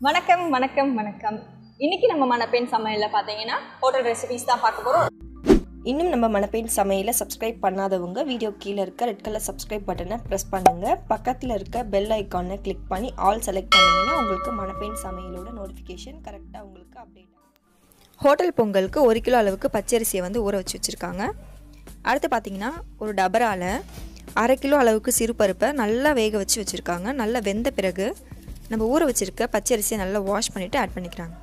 வணக்கம் வணக்கம் வணக்கம் இன்னைக்கு நம்ம மணப்பெண் சமையல்ல பார்த்தீங்கன்னா ஹோட்டல் ரெசிபிஸ் தான் பார்க்க போகிறோம் இன்னும் நம்ம மணப்பெண் சமையலை சப்ஸ்கிரைப் பண்ணாதவங்க வீடியோ கீழே இருக்க ரெட் கலர் சப்ஸ்கிரைப் பட்டனை ப்ரெஸ் பண்ணுங்க பக்கத்தில் இருக்க பெல் ஐக்கானை கிளிக் பண்ணி ஆல் செலக்ட் பண்ணிங்கன்னா உங்களுக்கு மணப்பெண் சமையலோட நோட்டிஃபிகேஷன் கரெக்டாக உங்களுக்கு அப்டேட் ஹோட்டல் பொங்கலுக்கு ஒரு கிலோ அளவுக்கு பச்சரிசியை வந்து ஊற வச்சு வச்சுருக்காங்க அடுத்து பார்த்தீங்கன்னா ஒரு டபராவில் அரை கிலோ அளவுக்கு சிறுபருப்பை நல்லா வேக வச்சு வச்சுருக்காங்க நல்லா வெந்த பிறகு நம்ம ஊற வச்சுருக்க பச்சரிசியை நல்லா வாஷ் பண்ணிவிட்டு ஆட் பண்ணிக்கிறாங்க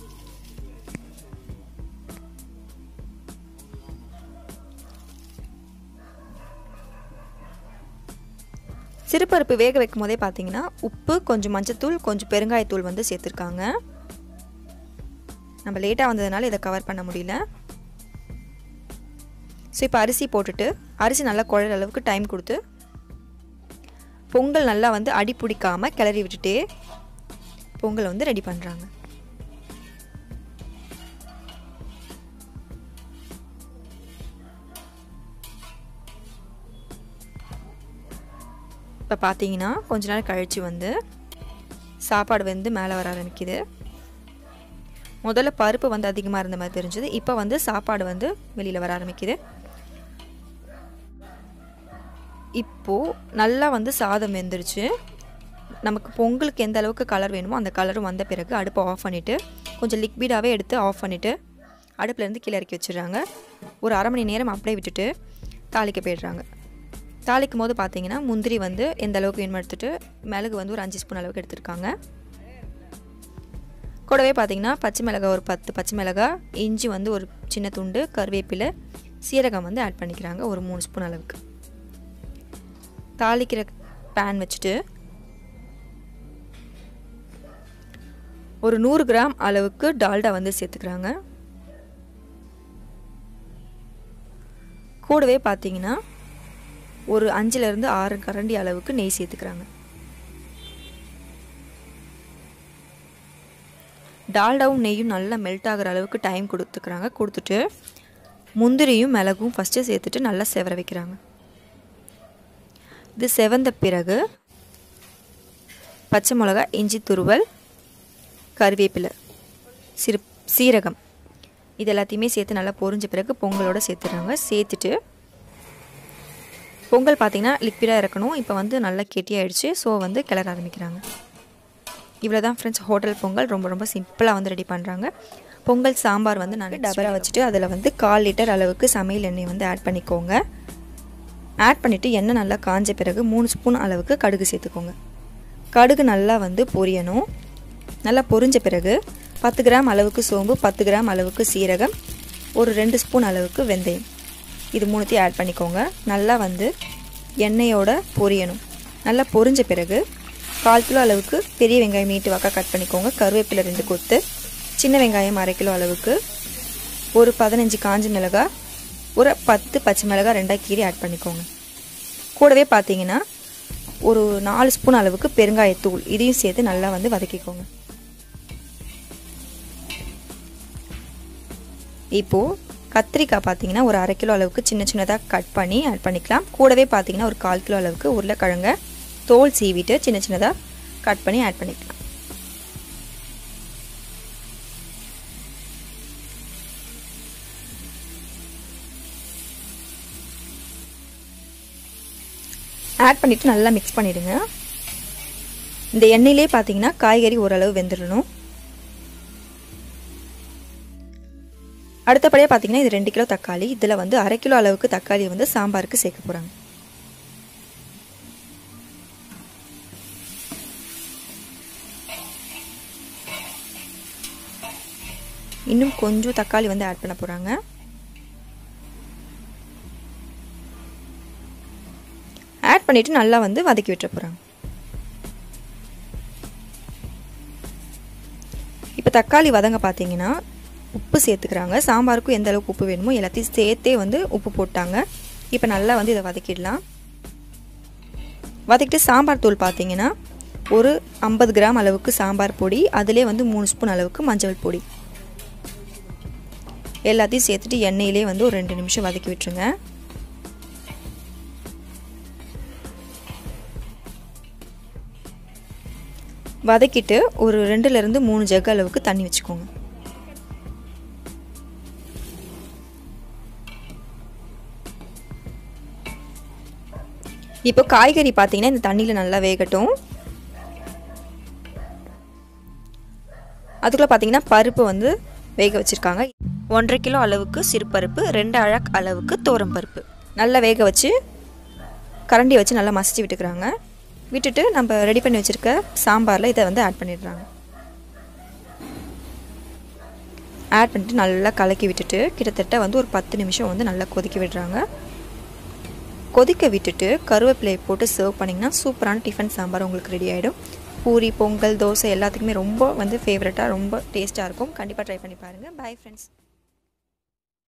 சிறுபருப்பு வேக வைக்கும் போதே பார்த்தீங்கன்னா உப்பு கொஞ்சம் மஞ்சத்தூள் கொஞ்சம் பெருங்காயத்தூள் வந்து சேர்த்துருக்காங்க நம்ம லேட்டாக வந்ததுனால இதை கவர் பண்ண முடியல ஸோ இப்போ அரிசி போட்டுட்டு அரிசி நல்லா குழையிற அளவுக்கு டைம் கொடுத்து பொங்கல் நல்லா வந்து அடி பிடிக்காமல் கிளறி விட்டுட்டே பொங்கல் வந்து ரெடி பண்ணுறாங்க இப்போ பார்த்தீங்கன்னா கொஞ்ச நேரம் கழித்து வந்து சாப்பாடு வந்து மேலே வர ஆரம்பிக்குது முதல்ல பருப்பு வந்து அதிகமாக இருந்த மாதிரி தெரிஞ்சது இப்போ வந்து சாப்பாடு வந்து வெளியில் வர ஆரம்பிக்குது இப்போது நல்லா வந்து சாதம் வெந்துருச்சு நமக்கு பொங்கலுக்கு எந்த அளவுக்கு கலர் வேணுமோ அந்த கலரும் வந்த பிறகு அடுப்பை ஆஃப் பண்ணிவிட்டு கொஞ்சம் லிக்விடாகவே எடுத்து ஆஃப் பண்ணிவிட்டு அடுப்புலேருந்து கீழே இறக்கி வச்சிடுறாங்க ஒரு அரை மணி நேரம் அப்படியே விட்டுட்டு தாளிக்க போயிடுறாங்க தாளிக்கும் போது பார்த்தீங்கன்னா முந்திரி வந்து எந்த அளவுக்கு வேணுமோ எடுத்துகிட்டு மிளகு வந்து ஒரு அஞ்சு ஸ்பூன் அளவுக்கு எடுத்திருக்காங்க கூடவே பார்த்தீங்கன்னா பச்சை மிளகாய் ஒரு பத்து பச்சை மிளகாய் இஞ்சி வந்து ஒரு சின்ன துண்டு கருவேப்பிலை சீரகம் வந்து ஆட் பண்ணிக்கிறாங்க ஒரு மூணு ஸ்பூன் அளவுக்கு தாளிக்கிற பேன் வச்சுட்டு ஒரு நூறு கிராம் அளவுக்கு டால்டா வந்து சேர்த்துக்கிறாங்க கூடவே பார்த்தீங்கன்னா ஒரு அஞ்சுலேருந்து ஆறு கரண்டி அளவுக்கு நெய் சேர்த்துக்கிறாங்க டால்டாவும் நெய்யும் நல்லா மெல்ட் ஆகிற அளவுக்கு டைம் கொடுத்துக்கிறாங்க கொடுத்துட்டு முந்திரியும் மிளகும் ஃபஸ்ட்டு சேர்த்துட்டு நல்லா செவர வைக்கிறாங்க இது செவந்த பிறகு பச்சை மிளகா இஞ்சி துருவல் கருவேப்பிலை சிறு சீரகம் இது எல்லாத்தையுமே சேர்த்து நல்லா பொரிஞ்ச பிறகு பொங்கலோட சேர்த்துறாங்க சேர்த்துட்டு பொங்கல் பார்த்திங்கன்னா லிக்விடாக இருக்கணும் இப்போ வந்து நல்லா கெட்டியாயிடுச்சு ஸோ வந்து கிளற ஆரம்பிக்கிறாங்க இவ்வளோ தான் ஃப்ரெண்ட்ஸ் ஹோட்டல் பொங்கல் ரொம்ப ரொம்ப சிம்பிளாக வந்து ரெடி பண்ணுறாங்க பொங்கல் சாம்பார் வந்து நான் டபரா வச்சுட்டு அதில் வந்து கால் லிட்டர் அளவுக்கு சமையல் எண்ணெய் வந்து ஆட் பண்ணிக்கோங்க ஆட் பண்ணிவிட்டு எண்ணெய் நல்லா காஞ்ச பிறகு மூணு ஸ்பூன் அளவுக்கு கடுகு சேர்த்துக்கோங்க கடுகு நல்லா வந்து பொரியணும் நல்லா பொரிஞ்ச பிறகு பத்து கிராம் அளவுக்கு சோம்பு பத்து கிராம் அளவுக்கு சீரகம் ஒரு ரெண்டு ஸ்பூன் அளவுக்கு வெந்தயம் இது மூணுத்தையும் ஆட் பண்ணிக்கோங்க நல்லா வந்து எண்ணெயோட பொரியணும் நல்லா பொரிஞ்ச பிறகு கால் கிலோ அளவுக்கு பெரிய வெங்காயம் நீட்டு வாக்கா கட் பண்ணிக்கோங்க கருவேப்பிலை ரெண்டு கொத்து சின்ன வெங்காயம் அரை கிலோ அளவுக்கு ஒரு பதினஞ்சு காஞ்ச மிளகாய் ஒரு பத்து பச்சை மிளகாய் ரெண்டாக கீரி ஆட் பண்ணிக்கோங்க கூடவே பார்த்தீங்கன்னா ஒரு நாலு ஸ்பூன் அளவுக்கு பெருங்காயத்தூள் இதையும் சேர்த்து நல்லா வந்து வதக்கிக்கோங்க இப்போது கத்திரிக்காய் பார்த்தீங்கன்னா ஒரு அரை கிலோ அளவுக்கு சின்ன சின்னதாக கட் பண்ணி ஆட் பண்ணிக்கலாம் கூடவே பார்த்தீங்கன்னா ஒரு கால் கிலோ அளவுக்கு உருளைக்கிழங்க தோல் சீவிட்டு சின்ன சின்னதாக கட் பண்ணி ஆட் பண்ணிக்கலாம் ஆட் பண்ணிவிட்டு நல்லா மிக்ஸ் பண்ணிவிடுங்க இந்த எண்ணெயிலே பார்த்தீங்கன்னா காய்கறி ஓரளவு வெந்துடணும் அடுத்தபடியாக பார்த்தீங்கன்னா இது ரெண்டு கிலோ தக்காளி இதில் வந்து அரை கிலோ அளவுக்கு தக்காளி வந்து சாம்பாருக்கு சேர்க்க போகிறாங்க இன்னும் கொஞ்சம் தக்காளி வந்து ஆட் பண்ண போகிறாங்க ஆட் பண்ணிவிட்டு நல்லா வந்து வதக்கி விட்டுற போகிறாங்க இப்போ தக்காளி வதங்க பார்த்தீங்கன்னா உப்பு சேர்த்துக்கிறாங்க சாம்பாருக்கும் எந்த அளவுக்கு உப்பு வேணுமோ எல்லாத்தையும் சேர்த்தே வந்து உப்பு போட்டாங்க இப்போ நல்லா வந்து இதை வதக்கிடலாம் வதக்கிட்டு சாம்பார் தூள் பார்த்தீங்கன்னா ஒரு ஐம்பது கிராம் அளவுக்கு சாம்பார் பொடி அதிலே வந்து மூணு ஸ்பூன் அளவுக்கு மஞ்சள் பொடி எல்லாத்தையும் சேர்த்துட்டு எண்ணெயிலே வந்து ஒரு ரெண்டு நிமிஷம் வதக்கி விட்டுருங்க வதக்கிட்டு ஒரு ரெண்டுலேருந்து மூணு ஜக் அளவுக்கு தண்ணி வச்சுக்கோங்க இப்போ காய்கறி பார்த்தீங்கன்னா இந்த தண்ணியில் நல்லா வேகட்டும் அதுக்குள்ளே பார்த்தீங்கன்னா பருப்பு வந்து வேக வச்சுருக்காங்க ஒன்றரை கிலோ அளவுக்கு சிறுபருப்பு ரெண்டு அழக் அளவுக்கு தோரம் பருப்பு நல்லா வேக வச்சு கரண்டி வச்சு நல்லா மசிச்சு விட்டுக்கிறாங்க விட்டுட்டு நம்ம ரெடி பண்ணி வச்சுருக்க சாம்பாரில் இதை வந்து ஆட் பண்ணிடுறாங்க ஆட் பண்ணிட்டு நல்லா கலக்கி விட்டுட்டு கிட்டத்தட்ட வந்து ஒரு பத்து நிமிஷம் வந்து நல்லா கொதிக்க விடுறாங்க கொதிக்க விட்டுட்டு கருவேப்பிலையை போட்டு சர்வ் பண்ணிங்கன்னா சூப்பரான டிஃபன் சாம்பார் உங்களுக்கு ரெடி ஆகிடும் பூரி பொங்கல் தோசை எல்லாத்துக்குமே ரொம்ப வந்து ஃபேவரட்டாக ரொம்ப டேஸ்ட்டாக இருக்கும் கண்டிப்பாக ட்ரை பண்ணி பாருங்கள் பை ஃப்ரெண்ட்ஸ்